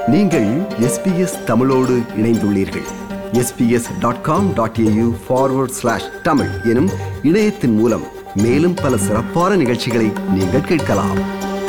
நீங்கள் எஸ்பிஎஸ் தமிழோடு இணைந்துள்ளீர்கள் SBS dot com dot AU forward slash Tamil எனும் இணையத்தின் மூலம் மேலும் பல சிறப்பான நிகழ்ச்சிகளை நீங்கள் கேட்கலாம்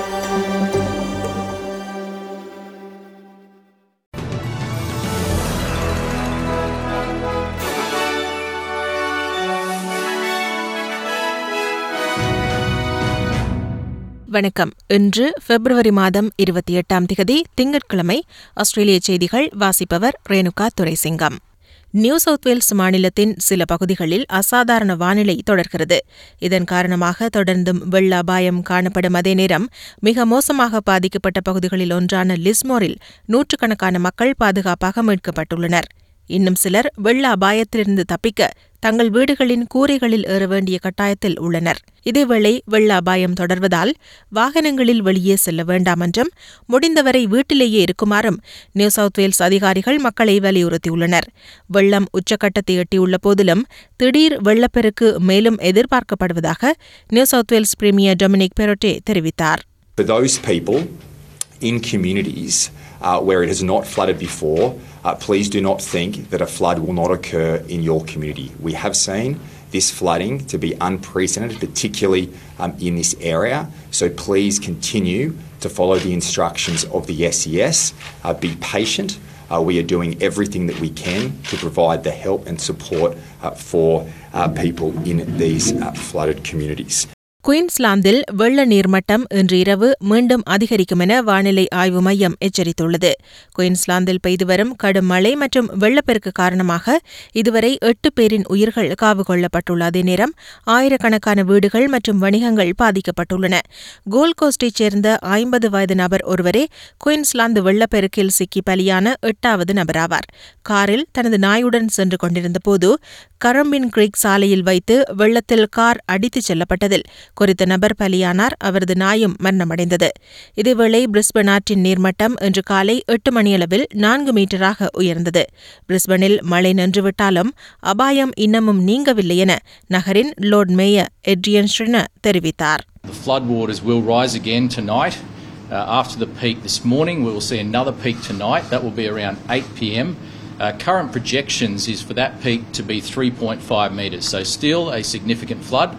வணக்கம் இன்று பிப்ரவரி மாதம் இருபத்தி எட்டாம் திகதி திங்கட்கிழமை ஆஸ்திரேலிய செய்திகள் வாசிப்பவர் Renuka Duraisingam New South Wales மாநிலத்தின் சில பகுதிகளில் அசாதாரண வானிலை தொடர்கிறது இதன் காரணமாக தொடர்ந்தும் வெள்ள அபாயம் காணப்படும் அதே நேரம் மிக மோசமாக பாதிக்கப்பட்ட பகுதிகளில் ஒன்றான லிஸ்மோரில் நூற்றுக்கணக்கான மக்கள் பாதுகாப்பாக மீட்கப்பட்டுள்ளனர் இன்னும் சிலர் வெள்ள அபாயத்திலிருந்து தப்பிக்க தங்கள் வீடுகளின் கூரைகளில் ஏற வேண்டிய கட்டாயத்தில் உள்ளனர் இதேவேளை வெள்ள அபாயம் தொடர்வதால் வாகனங்களில் வெளியே செல்ல வேண்டாம் என்றும் முடிந்தவரை வீட்டிலேயே இருக்குமாறும் நியூ சவுத் வேல்ஸ் அதிகாரிகள் மக்களை வலியுறுத்தியுள்ளனர் வெள்ளம் உச்சக்கட்டத்தை எட்டியுள்ள போதிலும் திடீர் வெள்ளப்பெருக்கு மேலும் எதிர்பார்க்கப்படுவதாக New South Wales premier Dominic Perrottet தெரிவித்தார் For those people in communities uh, where it has not flooded before, uh, please do not think that a flood will not occur in your community. We have seen this flooding to be unprecedented, particularly um, in this area. So please continue to follow the instructions of the SES. Uh, be patient. Uh, we are doing everything that we can to provide the help and support uh, for uh, people in these uh, flooded communities. குயின்ஸ்லாந்தில் வெள்ள நீர்மட்டம் இன்று இரவு மீண்டும் அதிகரிக்கும் என வானிலை ஆய்வு மையம் எச்சரித்துள்ளது குயின்ஸ்லாந்தில் பெய்து வரும் கடும் மழை மற்றும் வெள்ளப்பெருக்கு காரணமாக இதுவரை எட்டு பேரின் உயிர்கள் காவு கொள்ளப்பட்டுள்ள அதே நேரம் ஆயிரக்கணக்கான வீடுகள் மற்றும் வணிகங்கள் பாதிக்கப்பட்டுள்ளன கோல்ட் கோஸ்டைச் சேர்ந்த ஐம்பது வயது நபர் ஒருவரே குயின்ஸ்லாந்து வெள்ளப்பெருக்கில் சிக்கி பலியான எட்டாவது நபராவார் காரில் தனது நாயுடன் சென்று கொண்டிருந்தபோது கரம்பின் கிரீக் சாலையில் வைத்து வெள்ளத்தில் கார் அடித்துச் செல்லப்பட்டதில் குறித்த நபர் பலியானார் அவரது நாயும் மரணமடைந்தது இதேவேளை பிரிஸ்பன் ஆற்றின் நீர்மட்டம் இன்று காலை எட்டு மணியளவில் நான்கு மீட்டராக உயர்ந்தது பிரிஸ்பனில் மழை நின்றுவிட்டாலும் அபாயம் இன்னமும் நீங்கவில்லை என நகரின் லோர்ட் மேயர் எட்ரியன் ஸ்ரின தெரிவித்தார் The floodwaters will rise again tonight. Uh, after the peak this morning, we will see another peak tonight. That will be around 8 pm. Uh, current projections is for that peak to be 3.5 metres, so still a significant flood.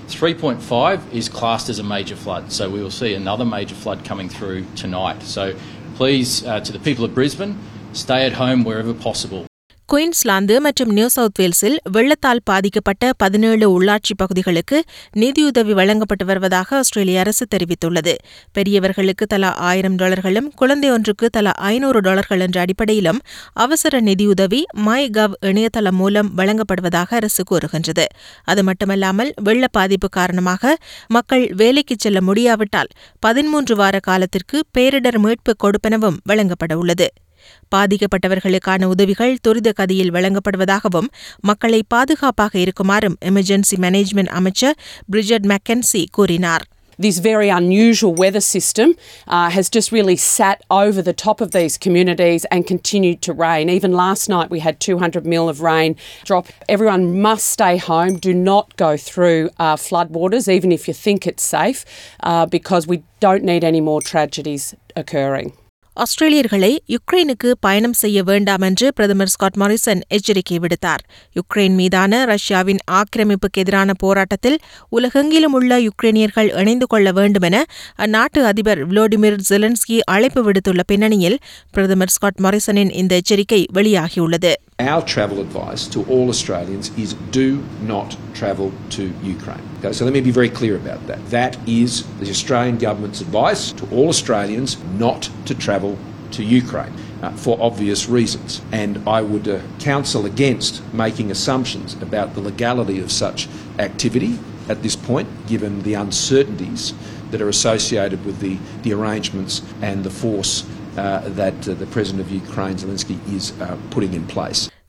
3.5 is classed as a major flood, so we will see another major flood coming through tonight. So please, uh, to the people of Brisbane, stay at home wherever possible. Queensland மற்றும் New South வேல்ஸில் வெள்ளத்தால் பாதிக்கப்பட்ட பதினேழு உள்ளாட்சி பகுதிகளுக்கு நிதியுதவி வழங்கப்பட்டு வருவதாக ஆஸ்திரேலிய அரசு தெரிவித்துள்ளது பெரியவர்களுக்கு தலா ஆயிரம் டாலர்களும் குழந்தை ஒன்றுக்கு தலா ஐநூறு டாலர்கள் என்ற அடிப்படையிலும் அவசர நிதியுதவி மை கவ் இணையதளம் மூலம் வழங்கப்படுவதாக அரசு கூறுகின்றது அது மட்டுமல்லாமல் வெள்ள பாதிப்பு காரணமாக மக்கள் வேலைக்கு செல்ல முடியாவிட்டால் பதிமூன்று வார காலத்திற்கு பேரிடர் மீட்பு கொடுப்பனவும் வழங்கப்பட உள்ளது பாதிக்கப்பட்டவர்களுக்கான உதவிகள் துரித கதியில் வழங்கப்படுவதாகவும் மக்களை பாதுகாப்பாக இருக்குமாறும் எமர்ஜென்சி மேனேஜ்மெண்ட் அமைச்சர் பிரிஜட் மெக்கன்சி கூறினார் this very unusual weather system uh, has just really sat over the top of these communities and continued to rain. Even last night we had 200 mil of rain drop. Everyone must stay home. Do not go through uh, floodwaters, even if you think it's safe, uh, because we don't need any more tragedies occurring. ஆஸ்திரேலியர்களை யுக்ரைனுக்கு பயணம் செய்ய வேண்டாம் என்று பிரதமர் Scott Morrison எச்சரிக்கை விடுத்தார் Ukraine மீதான ரஷ்யாவின் ஆக்கிரமிப்புக்கு எதிரான போராட்டத்தில் உலகெங்கிலும் உள்ள யுக்ரைனியர்கள் இணைந்து கொள்ள வேண்டும் என அந்நாட்டு அதிபர் விளோடிமிர் ஜெலன்ஸ்கி அழைப்பு விடுத்துள்ள பின்னணியில் பிரதமர் ஸ்காட் மாரிசனின் இந்த எச்சரிக்கை வெளியாகியுள்ளது Our travel advice to all Australians is do not travel to Ukraine. Okay, so let me be very clear about that. That is the Australian government's advice to all Australians not to travel to Ukraine uh, for obvious reasons. And I would uh, counsel against making assumptions about the legality of such activity at this point, given the uncertainties that are associated with the, the arrangements and the force uh, that uh, the President of Ukraine, Zelensky, is uh, putting in place.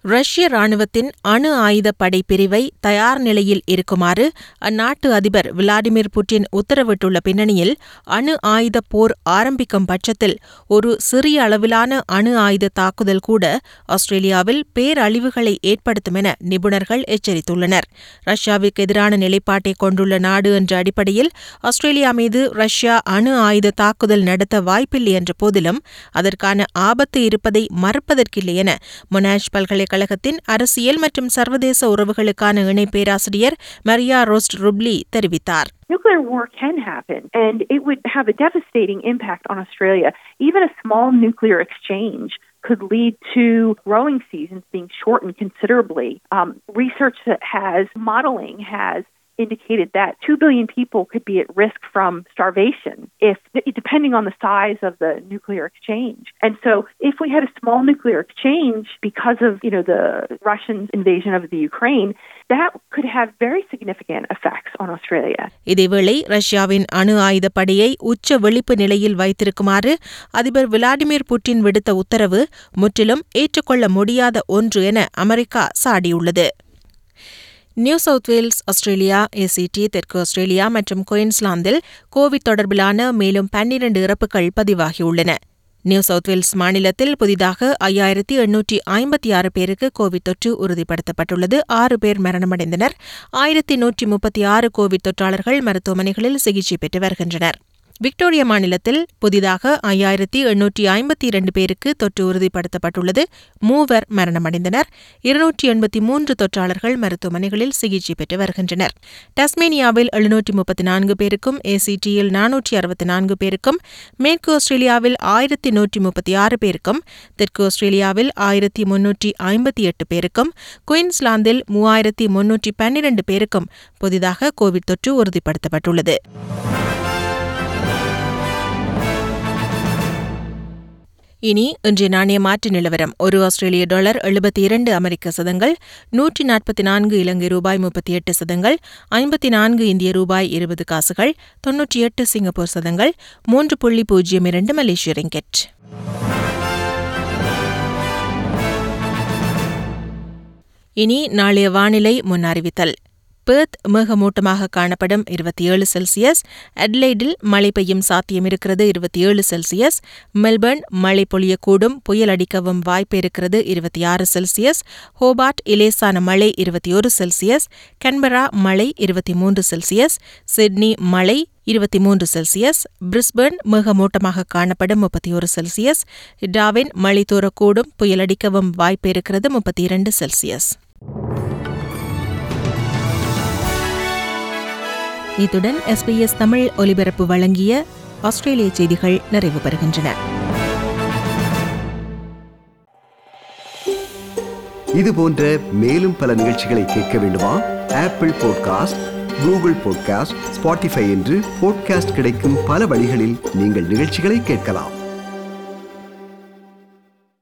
ரஷ்ய ராணுவத்தின் அணு ஆயுத படை பிரிவை தயார் நிலையில் இருக்குமாறு அந்நாட்டு அதிபர் விளாடிமிர் புட்டின் உத்தரவிட்டுள்ள பின்னணியில் அணு ஆயுத போர் ஆரம்பிக்கும் பட்சத்தில் ஒரு சிறிய அளவிலான அணு ஆயுத தாக்குதல் கூட ஆஸ்திரேலியாவில் பேரழிவுகளை ஏற்படுத்தும் என நிபுணர்கள் எச்சரித்துள்ளனர் ரஷ்யாவிற்கு எதிரான நிலைப்பாட்டை கொண்டுள்ள நாடு என்ற அடிப்படையில் ஆஸ்திரேலியா மீது ரஷ்யா அணு ஆயுத தாக்குதல் நடத்த வாய்ப்பில்லை என்ற போதிலும் அதற்கான ஆபத்து இருப்பதை மறுப்பதற்கில்லை என மொனாஷ் பல்கலைக்கழகத்தின் அரசியல் மற்றும் சர்வதேச உறவுகளுக்கான இணை பேராசிரியர் மரியா ரோஸ்ட் ருப்லி தெரிவித்தார் Nuclear war can happen, and it would have a devastating impact on Australia. Even a small nuclear exchange could lead to growing seasons being shortened considerably. Um, research that has modeling has indicated that 2 billion people could be at risk from starvation if depending on the size of the nuclear exchange and so if we had a small nuclear exchange because of you know the russian invasion of the ukraine that could have very significant effects on australia இதேவேளை ரஷ்யாவின் அணு ஆயுத படையை உச்ச விழிப்பு நிலையில் வைத்திருக்குமாறு அதிபர் Vladimir Putin விடுத்த உத்தரவு முற்றிலும் ஏற்றுக்கொள்ள முடியாத ஒன்று என அமெரிக்கா சாடியுள்ளது New South Wales Australia ACT தெற்கு ஆஸ்திரேலியா மற்றும் குயின்ஸ்லாந்தில் கோவிட் தொடர்பிலான மேலும் பன்னிரண்டு இறப்புகள் பதிவாகியுள்ளன நியூ சவுத் வேல்ஸ் மாநிலத்தில் புதிதாக ஐயாயிரத்தி எண்ணூற்றி ஐம்பத்தி ஆறு பேருக்கு கோவிட் தொற்று உறுதிப்படுத்தப்பட்டுள்ளது ஆறு பேர் மரணமடைந்தனர் ஆயிரத்தி நூற்றி முப்பத்தி ஆறு கோவிட் தொற்றாளர்கள் மருத்துவமனைகளில் சிகிச்சை பெற்று வருகின்றனர் விக்டோரியா மாநிலத்தில் புதிதாக ஐயாயிரத்தி எண்ணூற்றி ஐம்பத்தி இரண்டு பேருக்கு தொற்று உறுதிப்படுத்தப்பட்டுள்ளது மூவர் மரணமடைந்தனர் இருநூற்றி எண்பத்தி மூன்று தொற்றாளர்கள் மருத்துவமனைகளில் சிகிச்சை பெற்று வருகின்றனர் டஸ்மேனியாவில் எழுநூற்றி முப்பத்தி நான்கு பேருக்கும் ஏசிடியில் நானூற்றி அறுபத்தி நான்கு பேருக்கும் மேற்கு ஆஸ்திரேலியாவில் ஆயிரத்தி நூற்றி முப்பத்தி ஆறு பேருக்கும் தெற்கு ஆஸ்திரேலியாவில் ஆயிரத்தி முன்னூற்றி ஐம்பத்தி எட்டு பேருக்கும் குயின்ஸ்லாந்தில் மூவாயிரத்தி முன்னூற்றி பன்னிரண்டு பேருக்கும் புதிதாக கோவிட் தொற்று உறுதிப்படுத்தப்பட்டுள்ளது இனி இன்றைய நாணய மாற்று நிலவரம் ஒரு ஆஸ்திரேலிய டாலர் எழுபத்தி இரண்டு அமெரிக்க சதங்கள் நூற்றி நாற்பத்தி நான்கு இலங்கை ரூபாய் முப்பத்தி எட்டு சதங்கள் ஐம்பத்தி நான்கு இந்திய ரூபாய் இருபது காசுகள் தொன்னூற்றி எட்டு சிங்கப்பூர் சதங்கள் மூன்று புள்ளி பூஜ்ஜியம் இரண்டு மலேசிய ரிங்கெட் இனி நாளைய வானிலை முன் அறிவித்தல் பெர்த் மேகமூட்டமாக காணப்படும் இருபத்தி ஏழு செல்சியஸ் அட்லைடில் மழை பெய்யும் சாத்தியம் இருக்கிறது இருபத்தி ஏழு செல்சியஸ் மெல்பர்ன் மழை பொழியக்கூடும் புயல் அடிக்கவும் வாய்ப்பு இருக்கிறது இருபத்தி ஆறு செல்சியஸ் ஹோபார்ட் இலேசான மழை இருபத்தி ஒரு செல்சியஸ் கன்பரா மழை இருபத்தி மூன்று செல்சியஸ் சிட்னி மழை இருபத்தி மூன்று செல்சியஸ் பிரிஸ்பர்ன் மேகமூட்டமாக காணப்படும் முப்பத்தி ஒரு செல்சியஸ் டாவின் மழை தூரக்கூடும் புயல் அடிக்கவும் வாய்ப்பு இருக்கிறது முப்பத்தி இரண்டு செல்சியஸ் இத்துடன் எஸ்பிஎஸ் தமிழ் ஒலிபரப்பு வழங்கிய ஆஸ்திரேலிய செய்திகள் நிறைவு பெறுகின்றன இது போன்ற மேலும் பல நிகழ்ச்சிகளை கேட்க வேண்டுமா Apple podcast Google podcast Spotify என்று பாட்காஸ்ட் கிடைக்கும் பல வழிகளில் நீங்கள் நிகழ்ச்சிகளை கேட்கலாம்